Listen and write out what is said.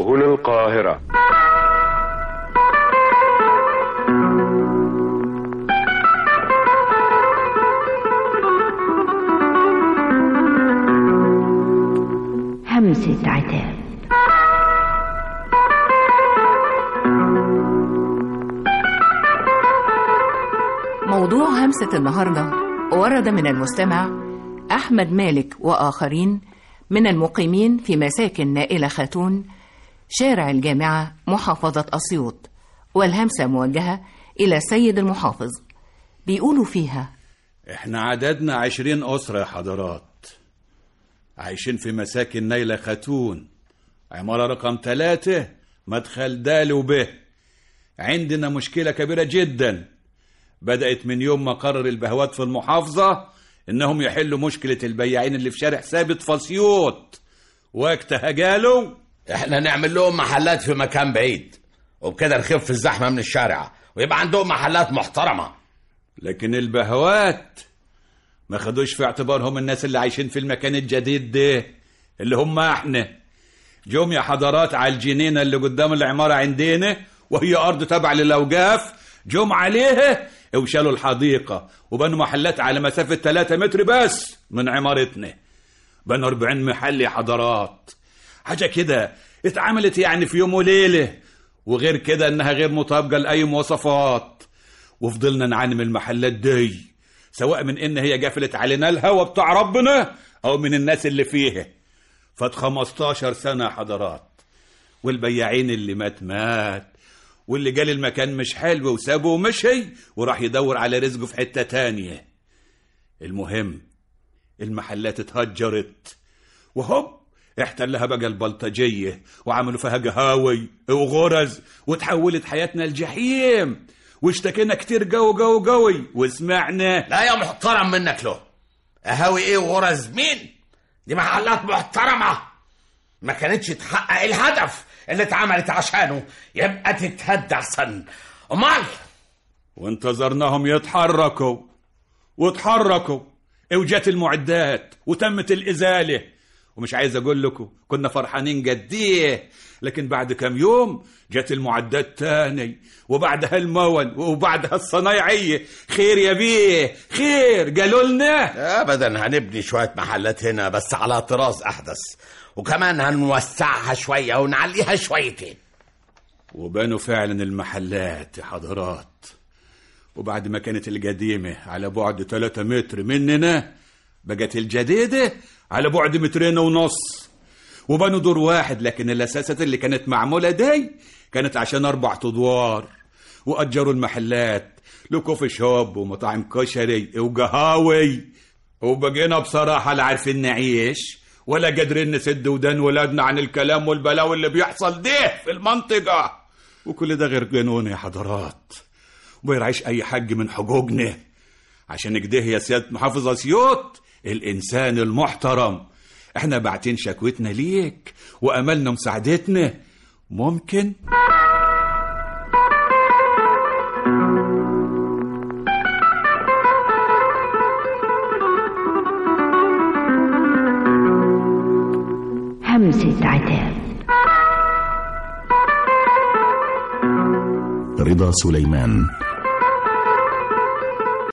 هنا القاهرة همسة عتاب موضوع همسة النهاردة ورد من المستمع أحمد مالك وآخرين من المقيمين في مساكن نائلة خاتون شارع الجامعة محافظة أسيوط والهمسة موجهة إلى السيد المحافظ بيقولوا فيها احنا عددنا عشرين أسرة يا حضرات عايشين في مساكن نيلة خاتون عمارة رقم ثلاثة مدخل دال وب عندنا مشكلة كبيرة جدا بدأت من يوم ما قرر البهوات في المحافظة إنهم يحلوا مشكلة البياعين اللي في شارع ثابت فاسيوط وقتها قالوا احنا نعمل لهم محلات في مكان بعيد وبكده نخف الزحمه من الشارع ويبقى عندهم محلات محترمه لكن البهوات ما خدوش في اعتبارهم الناس اللي عايشين في المكان الجديد ده اللي هم احنا جم يا حضرات على الجنينة اللي قدام العمارة عندنا وهي أرض تابعة للأوقاف جم عليها وشالوا الحديقة وبنوا محلات على مسافة 3 متر بس من عمارتنا بنوا 40 محل يا حضرات حاجة كده اتعملت يعني في يوم وليلة وغير كده انها غير مطابقة لأي مواصفات وفضلنا نعاني من المحلات دي سواء من ان هي قفلت علينا الهوا بتاع ربنا او من الناس اللي فيها فات 15 سنة يا حضرات والبياعين اللي مات مات واللي جال المكان مش حلو وسابه ومشي وراح يدور على رزقه في حتة تانية المهم المحلات اتهجرت وهوب احتلها بقى البلطجية وعملوا فيها قهاوي وغرز وتحولت حياتنا الجحيم واشتكينا كتير جو جو جوي وسمعنا لا يا محترم منك له قهاوي ايه وغرز مين دي محلات محترمه ما كانتش تحقق الهدف اللي اتعملت عشانه يبقى تتهد احسن امال وانتظرناهم يتحركوا وتحركوا وجات المعدات وتمت الإزالة ومش عايز أقول لكم كنا فرحانين جديه لكن بعد كم يوم جت المعدات تاني وبعدها المول وبعدها الصنايعية خير يا بيه خير قالوا لنا ابدا هنبني شويه محلات هنا بس على طراز احدث وكمان هنوسعها شويه ونعليها شويتين وبنوا فعلا المحلات يا حضرات وبعد ما كانت القديمة على بعد 3 متر مننا بقت الجديدة على بعد مترين ونص وبنوا دور واحد لكن الأساسات اللي كانت معمولة دي كانت عشان أربع أدوار وأجروا المحلات لكوفي شوب ومطاعم كشري وقهاوي وبقينا بصراحة لا عارفين نعيش ولا قادرين نسد ودان ولادنا عن الكلام والبلاوي اللي بيحصل ده في المنطقة وكل ده غير قانون يا حضرات وما يرعيش أي حق من حقوقنا عشان كده يا سيادة محافظ أسيوط الإنسان المحترم احنا باعتين شكوتنا ليك وأملنا مساعدتنا ممكن همسة عتاب رضا سليمان